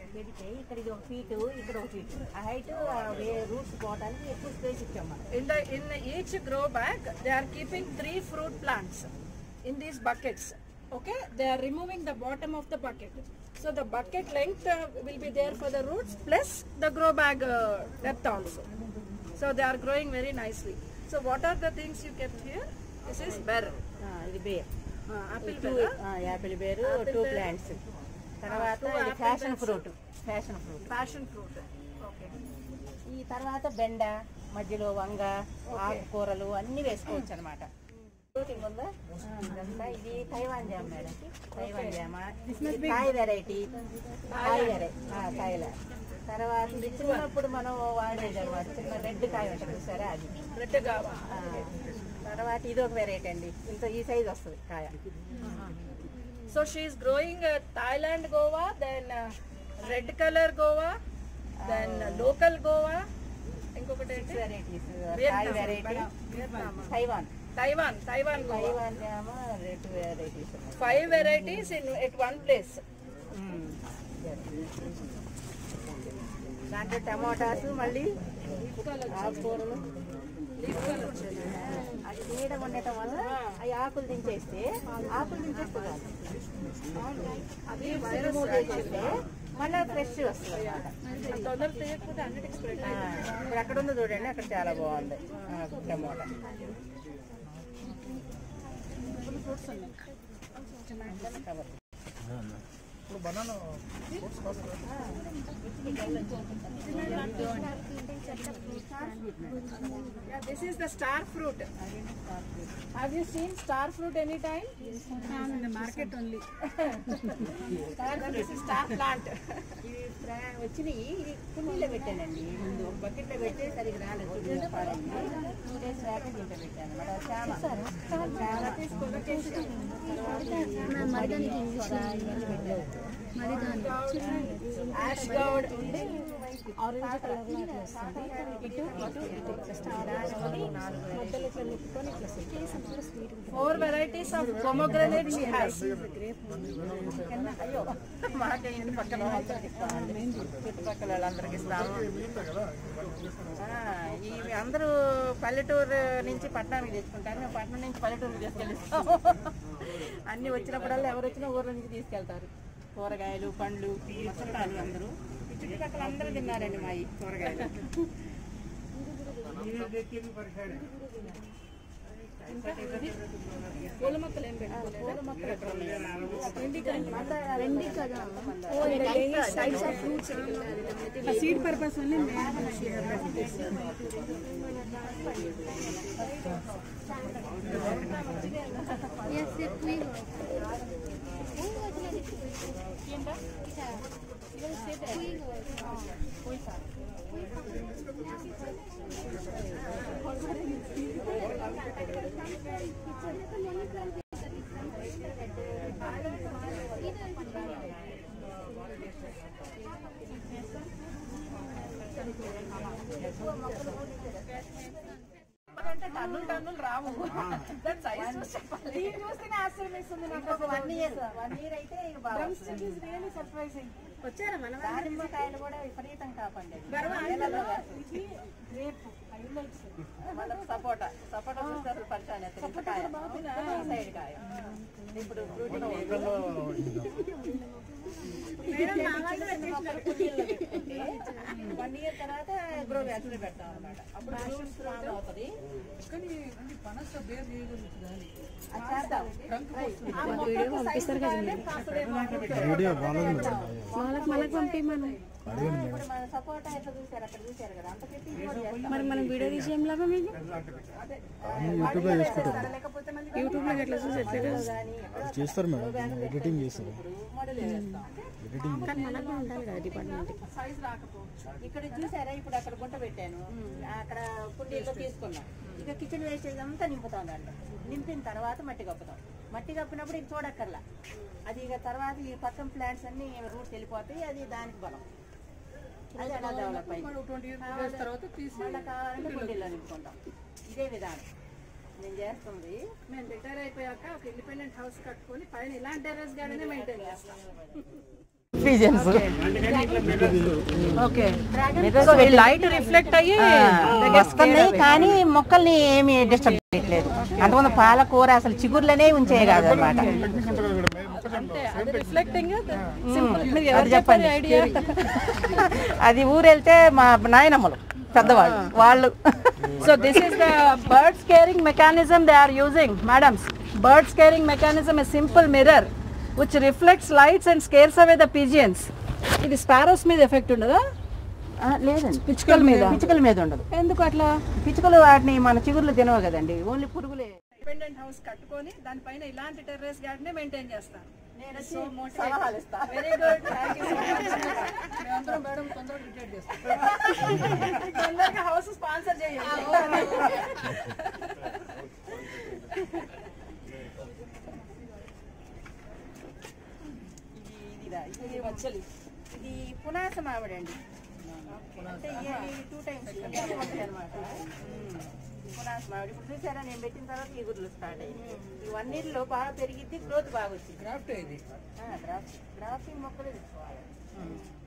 పెడితే ఇక్కడ ఇది ఒక ఫీట్ ఇక్కడ ఒక ఫీట్ ఆ హైట్ రూట్స్ పోవడానికి ఎక్కువ స్పేస్ ఇచ్చాం మనం In the in each grow bag, they are keeping three fruit plants in these buckets. Okay, they are removing the bottom of the bucket. So the bucket length uh, will be there for the roots plus the grow bag uh, depth also. So they are growing very nicely. So what are the things you kept here? This is bear. ఆ, ఇది ber Uh, apple two bear. Apple ber two plants తర్వాత ఇది passion fruit passion fruit Passion fruit. Okay. ఈ తర్వాత బెండ మధ్యలో వంగ ఆకుకూరలు అన్ని వేసుకోవచ్చు అనమాట ఉందా ఇదంతా ఇది తైవాన్ జామ్ మేడం తైవాన్ జామ ఇది థాయ్ వెరైటీ థాయ్ వెరైటీ థాయిల తర్వాత ఇది చిన్నప్పుడు మనం వాడేది అనమాట చిన్న రెడ్ కాయ ఉంటుంది చూసారా అది Red guava. ఆ, తర్వాత ఇది ఒక వెరైటీ అండి ఇంత ఈ సైజ్ వస్తుంది కాయ So she is growing uh, Thailand guava, then uh, red color guava, then uh, local guava. ఇంకొకటి ఏంటి varieties Thai Vietnam. Variety Vietnam. Taiwan Taiwan Taiwan guava. Taiwan జామ red varieties Five varieties in at one place. దాంట్లో tomatoes మళ్ళీ ఆకుకూరలు అది నీడ ఉండటం వల్ల అవి ఆకులు దించేస్తే ఆకులు దించేస్తే కాదు అది రిమూవ్ చేసేస్తే మళ్ళీ ఫ్రెష్ వస్తుంది అన్నమాట తొందర తీయకపోతే అన్నిటికి స్ప్రెడ్ ఆ, ఇప్పుడు అక్కడ ఉంది చూడండి అక్కడ చాలా బాగుంది ఆ, tomato cover Yeah, this is the star fruit. Have you seen star fruit any time? in the market only. star fruit. This is star plant. ఇవి ప్రా- వచ్చినాయి ఇది కుండీలో పెట్టానండి ముందు ఒక బకెట్లో పెట్టి సరిగ్గా రాలేదు కుండీలో పాడైంది టూ డేస్ రాక దీంట్లో పెట్టాను మరి అది చాలా చాలా Ash gourd. ఆరెంజ్ కలర్ లో అట్లా వస్తుంది ఇటు ఇటు ఇటు దానివల్ల నాలుగు Four varieties of pomegranate she has. కింద అయ్యో మాకే ఇంటి పక్కన వాళ్ళందరికి ఇస్తామండి చుట్టుపక్కల వాళ్ళందరికి ఇస్తాము ఆ, ఇవి అందరూ పల్లెటూరు నుంచి పట్టణానికి తెచ్చుకుంటారు మేము పట్టణం నుంచి పల్లెటూరుకి తీసుకెళ్ళిస్తాము అన్ని వచ్చినప్పుడల్లా ఎవరు వచ్చినా ఊర్ల నుంచి తీసుకెళ్తారు కూరగాయలు పండ్లు మా చుట్టాలు అందరూ ఈ చుట్టుపక్కల అందరూ తిన్నారండి మా ఈ కూరగాయలు పూల మొక్కలు ఏం పెట్టుకోలేదు పూల మొక్కలు ఎక్కడ ఉన్నాయి? సీడ్ పర్పస్ ఓన్లీ అంటే టన్నులు టన్నులు రావు దాని సైజ్ చూసి చెప్పాలి దీన్ని చూస్తేనే ఆశ్చర్యం వేస్తుంది నాకు ఒక వన్ ఇయర్ వన్ ఇయర్ అయితే ఇక బాగా వస్తుంది. రియలీ సర్ప్రైజింగ్ వచ్చారా మన దానిమ్మకాయలు కూడా విపరీతం కాపండి మళ్ళీ సపోటా సపోటా చూస్తే అసలు పరిచయం అవుతుంది. ఇంత కాయ. ఈ సైడ్ కాయ ఇప్పుడు ఫ్రూటింగ్ వన్ ఇయర్ తర్వాత గ్రో వ్యాసులు పెడతాం అనమాట అప్పుడు ఫ్రూట్స్ స్ట్రాంగ్ అవుతుంది అది చేద్దాం వీడియో బాగుంది మేడం ఇప్పుడు మన సపోటా ఎట్లా చూసారు అక్కడ చూసారు కదా అంత పెట్టి ఇది కూడా చేస్తాం. మరి మనం వీడియో తీసేం లాగా మీకు యూట్యూబ్ లో చేసుకుంటారు లేకపోతే మళ్ళీ యూట్యూబ్ లో ఎట్లా చూసి ఎట్లా చూసి కానీ అది చేస్తారు మేడం ఎడిటింగ్ చేస్తారు ఇప్పుడు మోడల్ వేస్తాం ఎడిటింగ్ కానీ మనకు కూడా ఉండాలి కదా డిపార్ట్మెంట్ సైజ్ రాకపోవచ్చు ఇక్కడ చూసారా ఇప్పుడు అక్కడ గుంట పెట్టాను అక్కడ కుండీలో తీసుకున్నాం ఇక కిచెన్ వేస్టేజ్ అంతా నింపుతాం దాంట్లో నింపిన తర్వాత మట్టి కప్పుతాం మట్టి కప్పినప్పుడు ఇది చూడక్కర్లా అది ఇక తర్వాత ఈ పక్కన ప్లాంట్స్ అన్ని రూట్స్ వెళ్ళిపోతాయి అది దానికి బలం అది అలా డెవలప్ అయింది ట్వంటీ ఇయర్స్ తర్వాత తీసి మళ్ళీ కావాలంటే కుండీలో నింపుకుంటాం ఇదే విధానం నేను చేస్తుంది మేము రిటైర్ అయిపోయాక ఒక ఇండిపెండెంట్ హౌస్ కట్టుకొని పైన ఇలాంటి టెర్రస్ గార్డెన్ మెయింటైన్ చేస్తాం పిజన్స్ ఓకే సో ఈ లైట్ రిఫ్లెక్ట్ అయ్యి వస్తున్నాయి కానీ మొక్కల్ని ఏమి డిస్టర్బ్ చేయట్లేదు అంతకుముందు పాలకూర అసలు చిగుర్లనే ఉంచే కాదు అనమాట అంతే అది రిఫ్లెక్టింగ్ సింపుల్ మీరు అది ఎవరు చెప్పండి చెప్పండి ఐడియా అది ఊరెళ్తే మా నాయనమ్మలు పెద్దవాళ్ళు వాళ్ళు So this is the bird scaring mechanism they are using, madams. Bird scaring mechanism is simple mirror which reflects lights and scares away the pigeons. ఇది స్పారోస్ మీద ఎఫెక్ట్ ఉండదా ఆ, లేదండి పిచ్చుకల మీద పిచ్చుకల మీద ఉండదు ఎందుకు అట్లా పిచ్చుకలు వాటిని మన చిగుర్లు తినవు కదండి ఓన్లీ పురుగులే డిపెండెంట్ హౌస్ కట్టుకొని దానిపైన ఇలాంటి టెర్రస్ గార్డెన్ మెయింటైన్ చేస్తాను వెరీ గుడ్ థ్యాంక్ యూ మేమందరం మేడం తొందరగా రిటైర్ చేస్తాం తొందరగా హౌస్ స్పాన్సర్ చేయండి ఇది వచ్చలి ఇది పునాస మామిడి అండి అంటే టూ టైమ్స్ అనమాట పునాస మామిడి ఇప్పుడు చూసారా నేను పెట్టిన తర్వాత ఈగుర్లు స్టార్ట్ అయ్యాయి ఇవన్నిటిలో బాగా పెరిగిద్ది గ్రోత్ బాగా వచ్చింది గ్రాఫ్ట్ ఇది గ్రాఫ్టింగ్ మొక్కలు తీసుకోవాలి